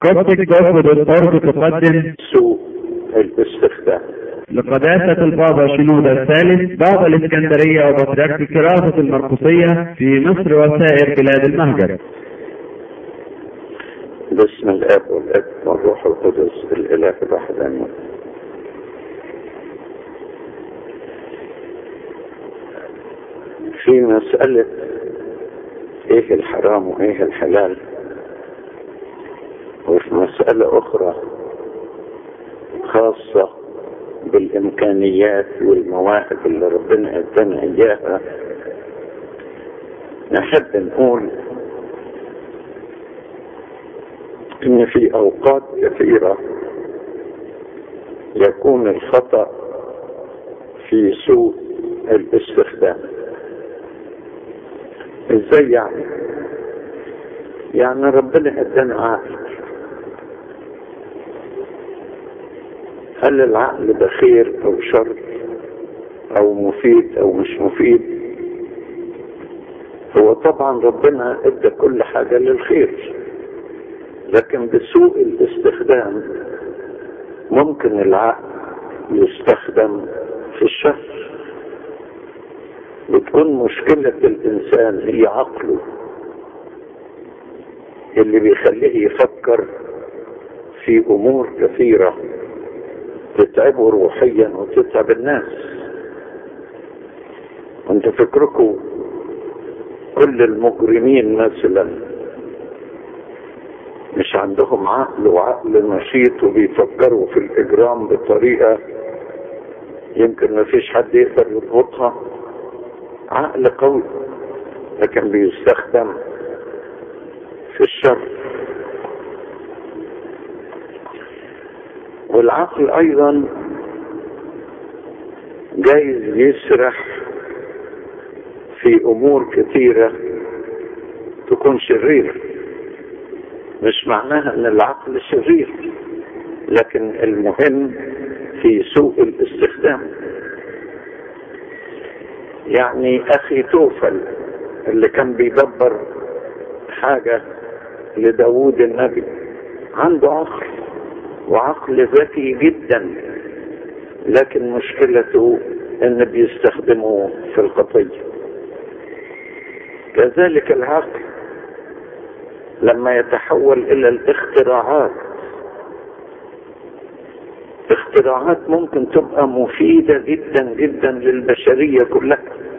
كوبتك دوت دوت تقدم سوء الاستخدام لقداسة البابا شنودة الثالث بابا الإسكندرية وبطريرك كراسة المرقسية في مصر وسائر بلاد المهجر باسم الاب والابن والروح القدس الاله الواحد امين في مسألة ايه الحرام وايه الحلال وفي مسألة اخرى خاصة بالامكانيات والمواهب اللي ربنا ادانا اياها نحب نقول ان في اوقات كثيرة يكون الخطأ في سوء الاستخدام ازاي يعني يعني ربنا ادانا عقل هل العقل ده خير او شر او مفيد او مش مفيد هو طبعا ربنا ادى كل حاجة للخير لكن بسوء الاستخدام ممكن العقل يستخدم في الشر وتكون مشكلة الإنسان هي عقله اللي بيخليه يفكر في أمور كثيرة تتعبه روحيا وتتعب الناس انت فكركم كل المجرمين مثلا مش عندهم عقل وعقل نشيط وبيفكروا في الإجرام بطريقة يمكن ما فيش حد يقدر يضبطها عقل قوي لكن بيستخدم في الشر والعقل ايضا جايز يسرح في امور كثيرة تكون شريرة مش معناها ان العقل شرير لكن المهم في سوء الاستخدام يعني اخي توفل اللي كان بيدبر حاجة لداود النبي عنده عقل وعقل ذكي جدا لكن مشكلته ان بيستخدمه في الخطية كذلك العقل لما يتحول الى الاختراعات اختراعات ممكن تبقى مفيدة جدا جدا للبشرية كلها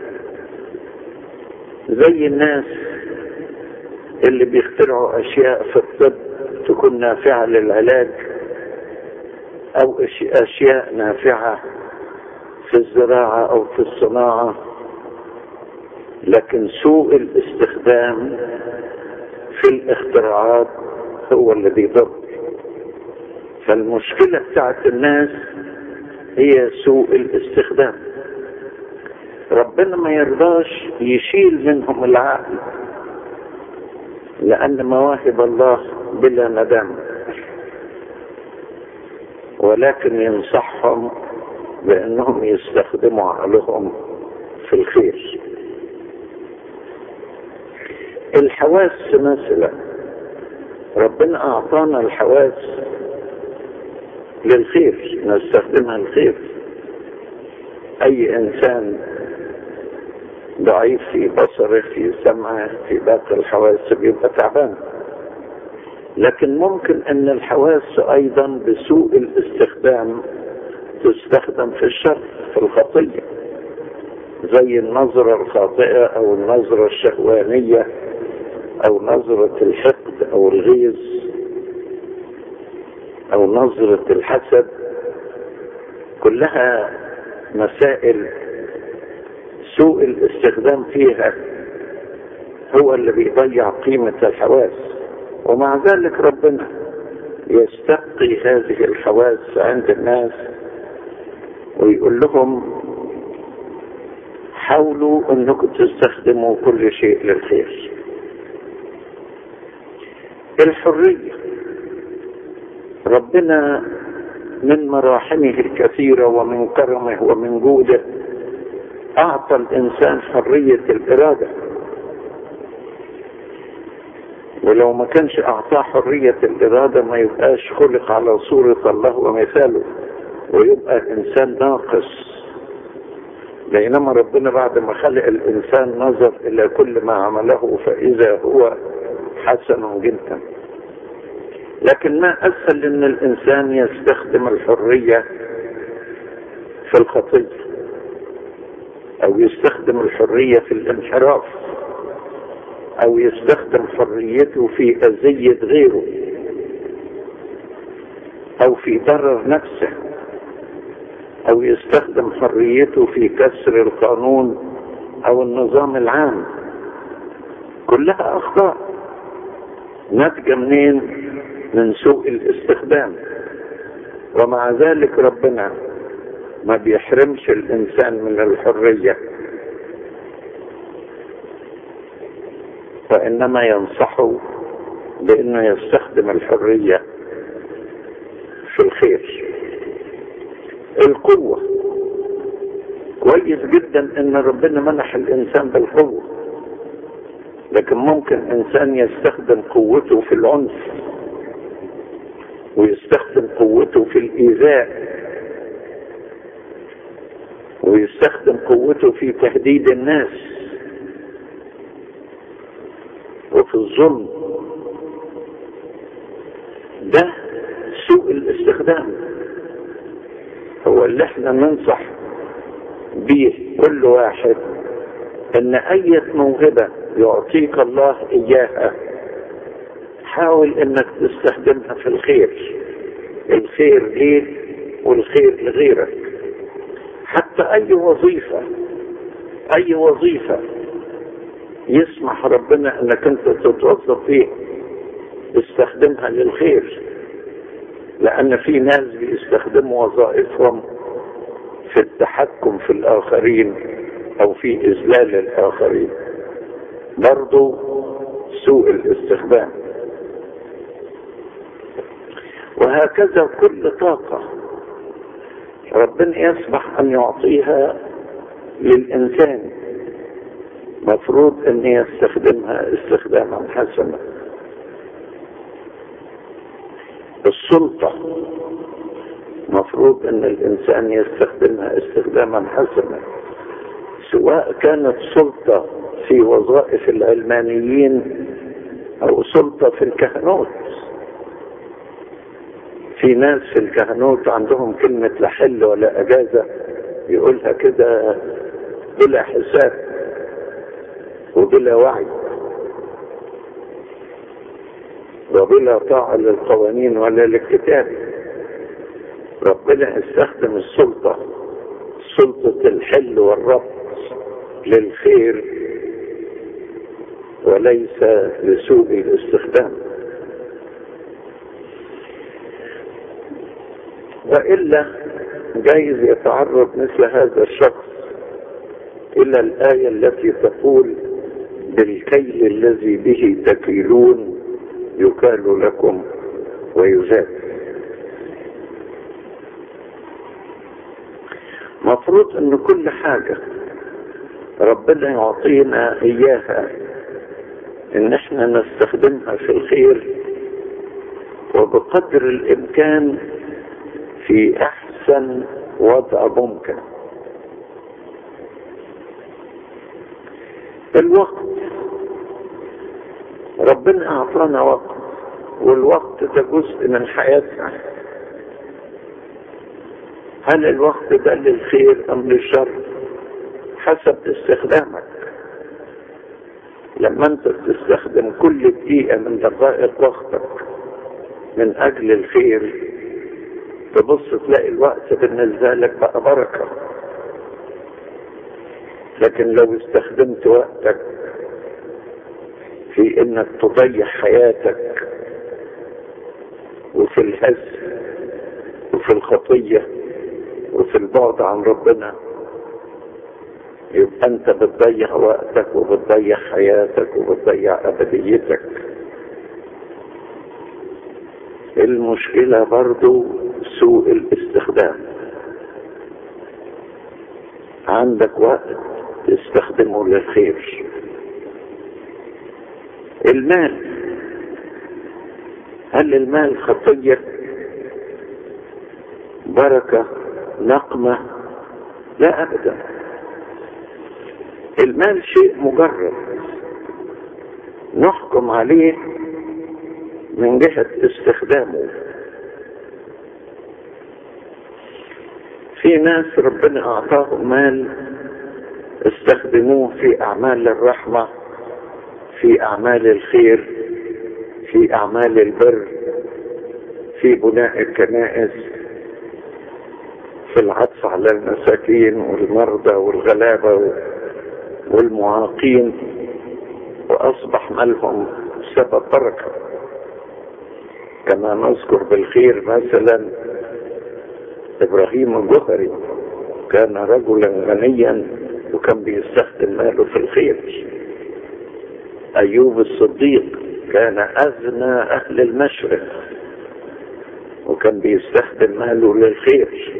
زي الناس اللي بيخترعوا اشياء في الطب تكون نافعة للعلاج او اشياء نافعة في الزراعة او في الصناعة لكن سوء الاستخدام في الاختراعات هو الذي يضر فالمشكلة بتاعت الناس هي سوء الاستخدام ربنا ما يرضاش يشيل منهم العقل لأن مواهب الله بلا ندم ولكن ينصحهم بأنهم يستخدموا عقلهم في الخير الحواس مثلا ربنا أعطانا الحواس للخير نستخدمها الخير أي إنسان ضعيف في بصره في سمعه في باقي الحواس بيبقى تعبان لكن ممكن ان الحواس ايضا بسوء الاستخدام تستخدم في الشر في الخطية زي النظرة الخاطئة او النظرة الشهوانية او نظرة الحقد او الغيظ او نظرة الحسد كلها مسائل سوء الاستخدام فيها هو اللي بيضيع قيمة الحواس ومع ذلك ربنا يستقي هذه الحواس عند الناس ويقول لهم حاولوا انكم تستخدموا كل شيء للخير الحرية ربنا من مراحمه الكثيرة ومن كرمه ومن جوده أعطى الإنسان حرية الإرادة ولو ما كانش اعطاه حرية الارادة ما يبقاش خلق على صورة الله ومثاله ويبقى انسان ناقص بينما ربنا بعد ما خلق الانسان نظر الى كل ما عمله فاذا هو حسن جدا لكن ما اسهل ان الانسان يستخدم الحرية في الخطية او يستخدم الحرية في الانحراف او يستخدم حريته في اذية غيره او في ضرر نفسه او يستخدم حريته في كسر القانون او النظام العام كلها اخطاء ناتجة منين من سوء الاستخدام ومع ذلك ربنا ما بيحرمش الانسان من الحرية وانما ينصحه بانه يستخدم الحرية في الخير القوة كويس جدا ان ربنا منح الانسان بالقوة لكن ممكن انسان يستخدم قوته في العنف ويستخدم قوته في الايذاء ويستخدم قوته في تهديد الناس وفي الظلم ده سوء الاستخدام هو اللي احنا ننصح بيه كل واحد ان اي موهبة يعطيك الله اياها حاول انك تستخدمها في الخير الخير ليك والخير لغيرك حتى اي وظيفة اي وظيفة يسمح ربنا انك انت تتوظف فيه استخدمها للخير لان في ناس بيستخدموا وظائفهم في التحكم في الاخرين او في اذلال الاخرين برضو سوء الاستخدام وهكذا كل طاقة ربنا يسمح ان يعطيها للانسان مفروض ان يستخدمها استخداما حسنا السلطة مفروض ان الانسان يستخدمها استخداما حسنا سواء كانت سلطة في وظائف العلمانيين او سلطة في الكهنوت في ناس في الكهنوت عندهم كلمة لا حل ولا اجازة يقولها كده بلا حساب وبلا وعي وبلا طاعة للقوانين ولا للكتاب ربنا استخدم السلطة سلطة الحل والربط للخير وليس لسوء الاستخدام وإلا جايز يتعرض مثل هذا الشخص إلى الآية التي تقول بالكيل الذي به تكيلون يكال لكم ويزاد مفروض ان كل حاجة ربنا يعطينا اياها ان احنا نستخدمها في الخير وبقدر الامكان في احسن وضع ممكن الوقت ربنا اعطانا وقت والوقت ده جزء من حياتنا هل الوقت ده للخير ام للشر حسب استخدامك لما انت تستخدم كل دقيقة من دقائق وقتك من اجل الخير تبص تلاقي الوقت بالنسبة لك بقى بركة لكن لو استخدمت وقتك في انك تضيع حياتك وفي الهز وفي الخطية وفي البعد عن ربنا يبقى انت بتضيع وقتك وبتضيع حياتك وبتضيع ابديتك المشكلة برضو سوء الاستخدام عندك وقت تستخدمه للخير المال هل المال خطية بركة نقمة لا أبدا المال شيء مجرد نحكم عليه من جهة استخدامه في ناس ربنا أعطاهم مال استخدموه في أعمال الرحمة في أعمال الخير في أعمال البر في بناء الكنائس في العطف على المساكين والمرضى والغلابة والمعاقين وأصبح مالهم سبب بركة كما نذكر بالخير مثلا إبراهيم الجهري كان رجلا غنيا وكان بيستخدم ماله في الخير أيوب الصديق كان أغنى أهل المشرق وكان بيستخدم ماله للخير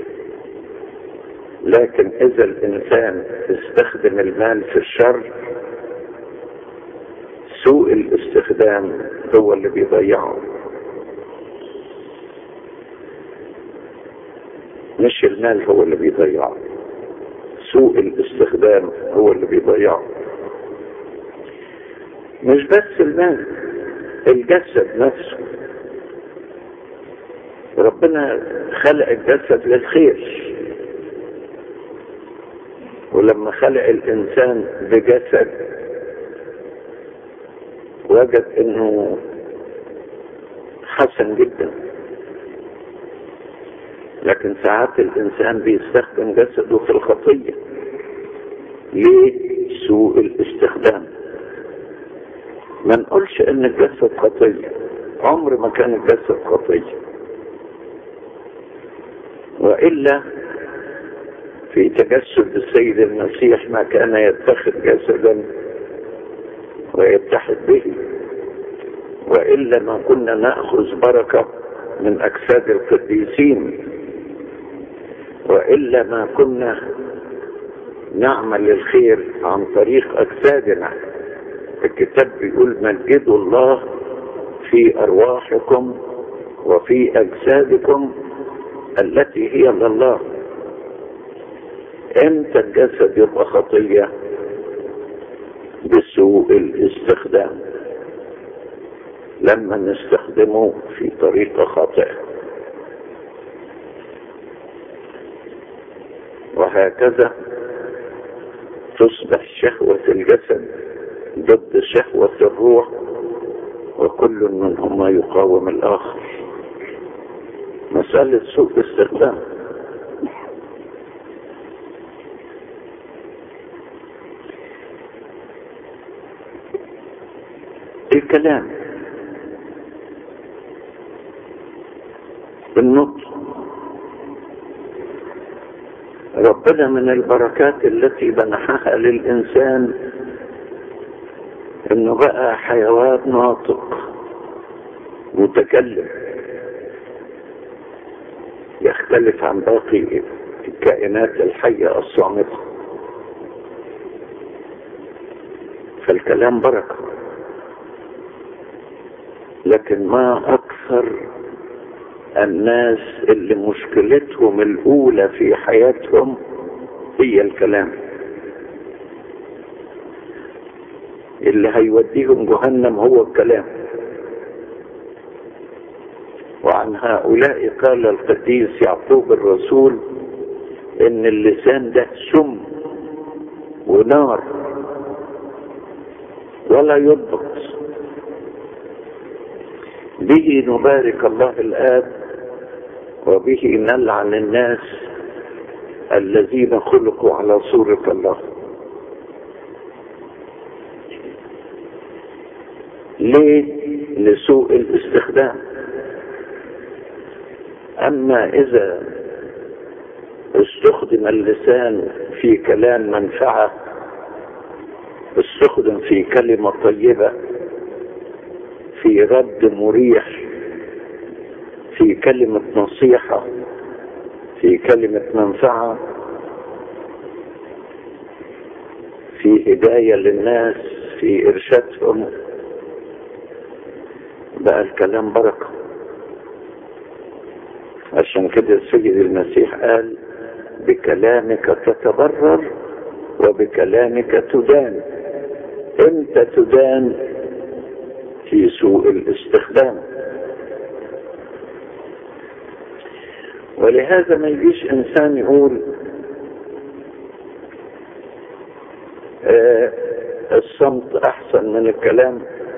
لكن إذا الإنسان استخدم المال في الشر سوء الاستخدام هو اللي بيضيعه مش المال هو اللي بيضيعه سوء الاستخدام هو اللي بيضيعه مش بس المال الجسد نفسه ربنا خلق الجسد للخير ولما خلق الانسان بجسد وجد انه حسن جدا لكن ساعات الانسان بيستخدم جسده في الخطيه ليه سوء الاستخدام ما نقولش ان الجسد خطيه عمر ما كان الجسد خطيه والا في تجسد السيد المسيح ما كان يتخذ جسدا ويتحد به والا ما كنا ناخذ بركه من اجساد القديسين والا ما كنا نعمل الخير عن طريق اجسادنا الكتاب بيقول مجدوا الله في ارواحكم وفي اجسادكم التي هي لله امتى الجسد يبقى خطيه بسوء الاستخدام لما نستخدمه في طريقة خاطئة وهكذا تصبح شهوة الجسد ضد شهوة الروح وكل منهما يقاوم الآخر مسألة سوء استخدام الكلام النطق ربنا من البركات التي منحها للإنسان انه بقى حيوان ناطق متكلم يختلف عن باقي الكائنات الحية الصامتة فالكلام بركة لكن ما أكثر الناس اللي مشكلتهم الأولى في حياتهم هي الكلام اللي هيوديهم جهنم هو الكلام وعن هؤلاء قال القديس يعقوب الرسول ان اللسان ده سم ونار ولا يضبط به نبارك الله الآب وبه نلعن الناس الذين خلقوا على صورة الله ليه لسوء الاستخدام اما اذا استخدم اللسان في كلام منفعة استخدم في كلمة طيبة في رد مريح في كلمة نصيحة في كلمة منفعة في هداية للناس في إرشادهم بقى الكلام بركة عشان كده السيد المسيح قال بكلامك تتبرر وبكلامك تدان امتى تدان في سوء الاستخدام ولهذا ما يجيش انسان يقول آه الصمت احسن من الكلام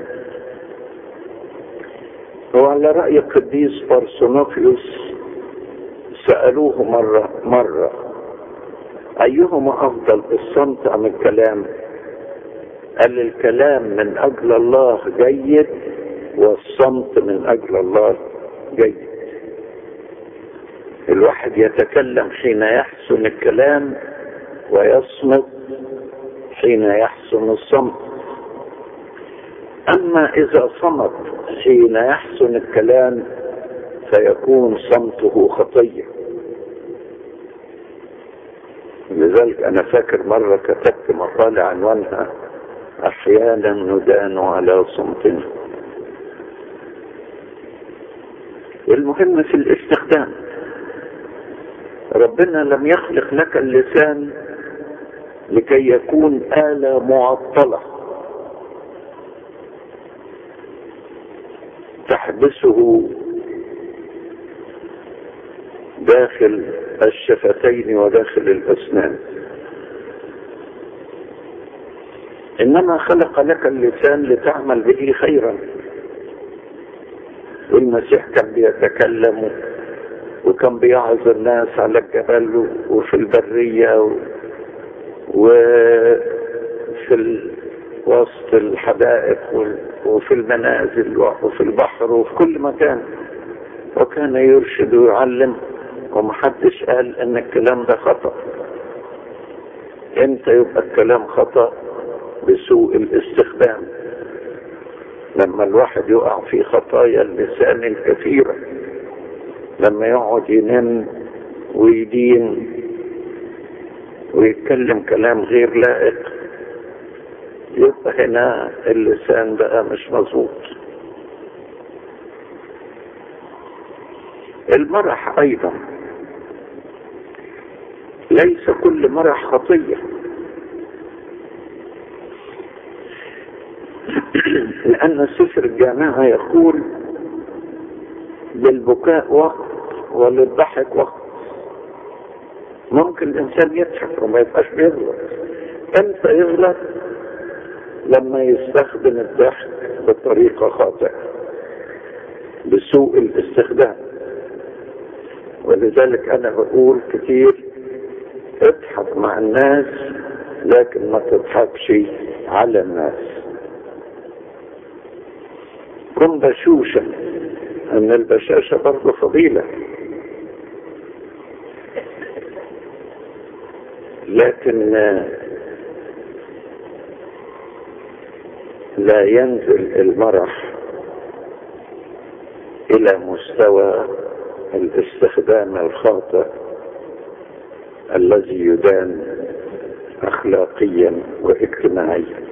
هو على رأي القديس بارسونوفيوس سألوه مرة مرة أيهما أفضل الصمت أم الكلام قال الكلام من أجل الله جيد والصمت من أجل الله جيد الواحد يتكلم حين يحسن الكلام ويصمت حين يحسن الصمت أما إذا صمت حين يحسن الكلام فيكون صمته خطية لذلك أنا فاكر مرة كتبت مقالة عنوانها أحيانا ندان على صمتنا المهم في الاستخدام ربنا لم يخلق لك اللسان لكي يكون آلة معطلة تحبسه داخل الشفتين وداخل الأسنان إنما خلق لك اللسان لتعمل به خيرا والمسيح كان بيتكلم وكان بيعظ الناس على الجبل وفي البرية وفي ال... وسط الحدائق وفي المنازل وفي البحر وفي كل مكان وكان يرشد ويعلم ومحدش قال ان الكلام ده خطأ امتى يبقى الكلام خطأ بسوء الاستخدام لما الواحد يقع في خطايا اللسان الكثيرة لما يقعد ينم ويدين ويتكلم كلام غير لائق يبقى هنا اللسان بقى مش مظبوط المرح ايضا ليس كل مرح خطية لأن سفر الجامعة يقول للبكاء وقت وللضحك وقت ممكن الإنسان يضحك وما يبقاش بيغلط امتى يغلط لما يستخدم الضحك بطريقة خاطئة بسوء الاستخدام ولذلك أنا بقول كتير اضحك مع الناس لكن ما تضحكش على الناس كن بشوشا ان البشاشة برضه فضيلة لكن لا ينزل المرح الى مستوى الاستخدام الخاطئ الذي يدان اخلاقيا واجتماعيا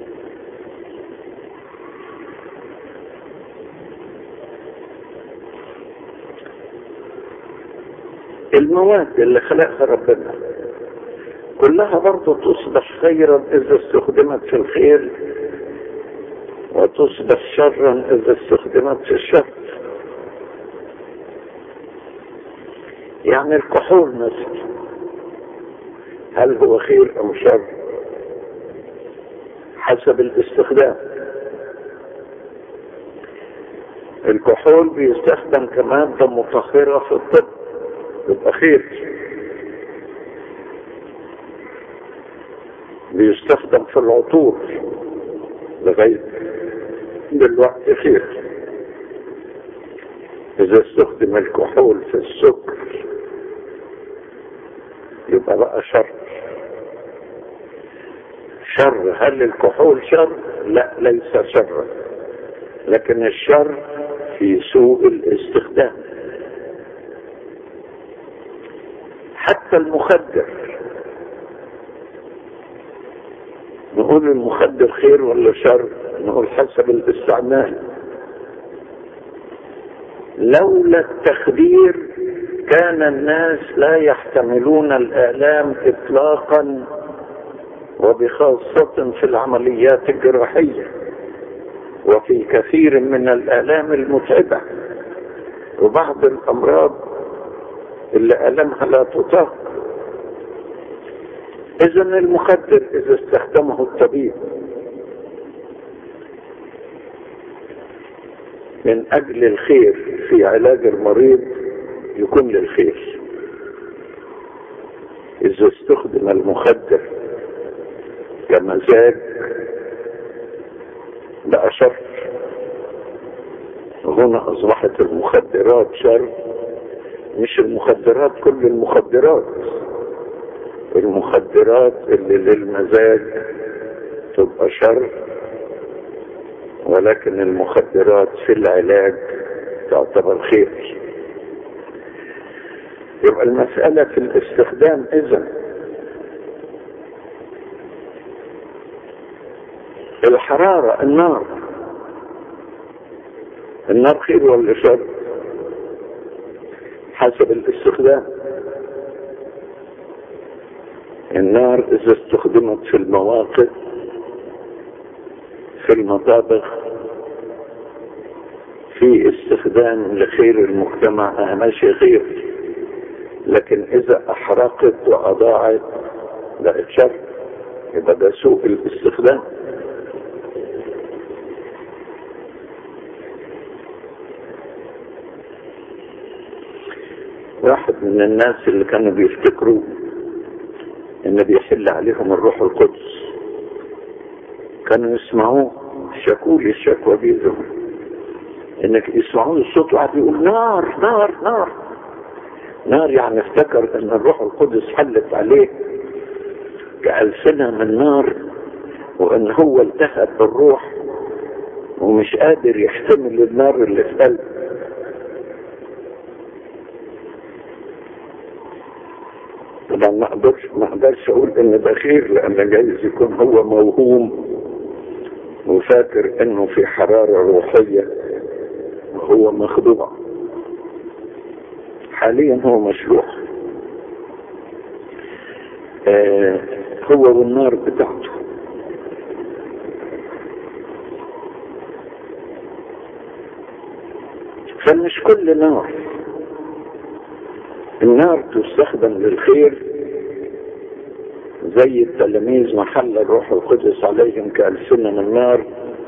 المواد اللي خلقها ربنا كلها برضه تصبح خيرا اذا استخدمت في الخير وتصبح شرا اذا استخدمت في الشر يعني الكحول مثلا هل هو خير ام شر حسب الاستخدام الكحول بيستخدم كمادة مطهرة في الطب يبقى خير بيستخدم في العطور لغاية دلوقتي خير إذا استخدم الكحول في السكر يبقى بقى شر شر هل الكحول شر لا ليس شرا لكن الشر في سوء الاستخدام حتى المخدر نقول المخدر خير ولا شر نقول حسب الاستعمال لولا التخدير كان الناس لا يحتملون الآلام إطلاقا وبخاصة في العمليات الجراحية وفي كثير من الآلام المتعبة وبعض الأمراض اللي ألمها لا تطاق إذا المخدر إذا استخدمه الطبيب من أجل الخير في علاج المريض يكون للخير إذا استخدم المخدر كمزاج بقى شر هنا أصبحت المخدرات شر مش المخدرات كل المخدرات المخدرات اللي للمزاج تبقى شر ولكن المخدرات في العلاج تعتبر خير يبقى المسألة في الاستخدام إذا الحرارة النار النار خير ولا شر حسب الاستخدام النار إذا استخدمت في المواقف في المطابخ في استخدام لخير المجتمع ماشي خير لكن إذا أحرقت وأضاعت بقت شر يبقى ده سوء الاستخدام واحد من الناس اللي كانوا بيفتكروا ان بيحل عليهم الروح القدس كانوا يسمعوه شكوا لي الشكوى بيدهم انك يسمعون الصوت واحد يقول نار نار نار نار يعني افتكر ان الروح القدس حلت عليه كألسنة من نار وان هو التهب بالروح ومش قادر يحتمل النار اللي في قلبه طبعا ما اقدرش ما اقدرش اقول ان ده خير لان جايز يكون هو موهوم وفاكر انه في حرارة روحية وهو مخدوع حاليا هو مشروع آه هو والنار بتاعته فمش كل نار النار تستخدم للخير زي التلاميذ محل الروح القدس عليهم كألسنة من نار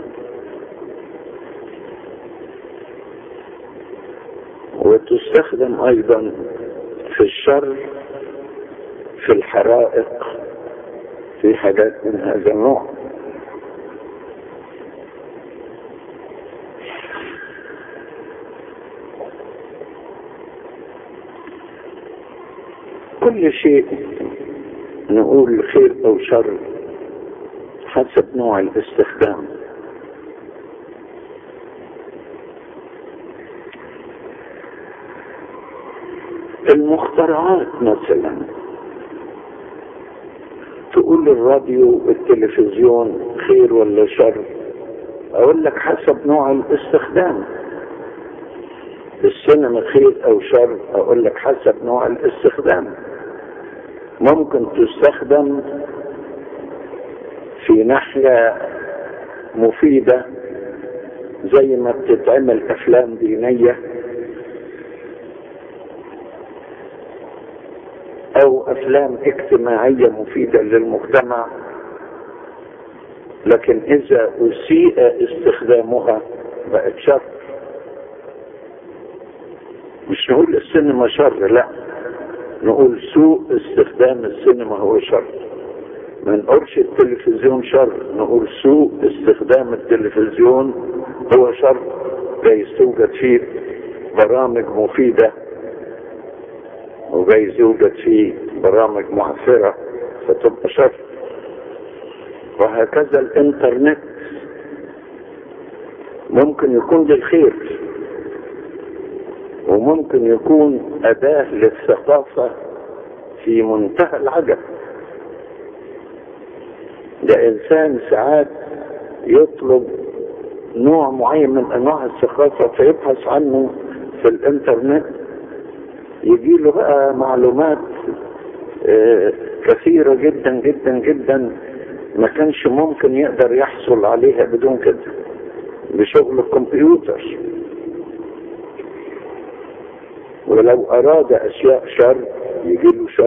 وتستخدم ايضا في الشر في الحرائق في حاجات من هذا النوع كل شيء نقول خير او شر حسب نوع الاستخدام المخترعات مثلا تقول الراديو التلفزيون خير ولا شر اقول لك حسب نوع الاستخدام السينما خير او شر اقول لك حسب نوع الاستخدام ممكن تستخدم في ناحية مفيدة زي ما بتتعمل افلام دينية او افلام اجتماعية مفيدة للمجتمع لكن اذا اسيء استخدامها بقت شر مش نقول السينما شر لا نقول سوء استخدام السينما هو شر ما نقولش التلفزيون شر نقول سوء استخدام التلفزيون هو شر جايز توجد فيه برامج مفيدة وجايز يوجد فيه برامج معفرة فتبقى شر وهكذا الانترنت ممكن يكون للخير وممكن يكون أداة للثقافة في منتهى العجب ده إنسان ساعات يطلب نوع معين من أنواع الثقافة فيبحث عنه في الانترنت يجي له بقى معلومات كثيرة جدا جدا جدا ما كانش ممكن يقدر يحصل عليها بدون كده بشغل الكمبيوتر ولو أراد أشياء شر يجي له شر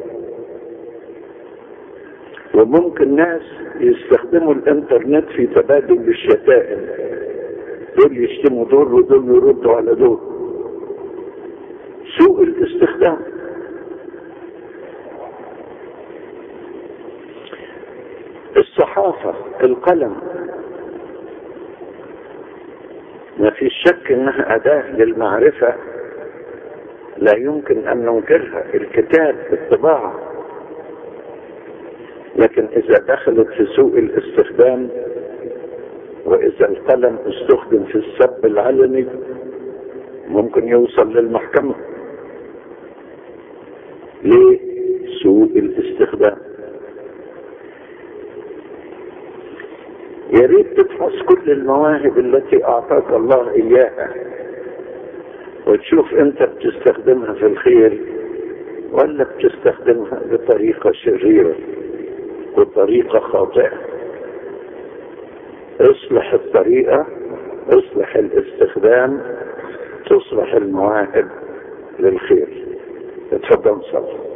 وممكن ناس يستخدموا الانترنت في تبادل الشتائم دول يشتموا دول ودول يردوا على دول سوء الاستخدام الصحافة القلم ما في شك انها اداة للمعرفة لا يمكن ان ننكرها الكتاب الطباعة لكن اذا دخلت في سوء الاستخدام واذا القلم استخدم في السب العلني ممكن يوصل للمحكمة ليه سوء الاستخدام يا ريت تفحص كل المواهب التي اعطاك الله اياها وتشوف انت بتستخدمها في الخير ولا بتستخدمها بطريقة شريرة وطريقة خاطئة اصلح الطريقة اصلح الاستخدام تصلح المواهب للخير اتفضل صلي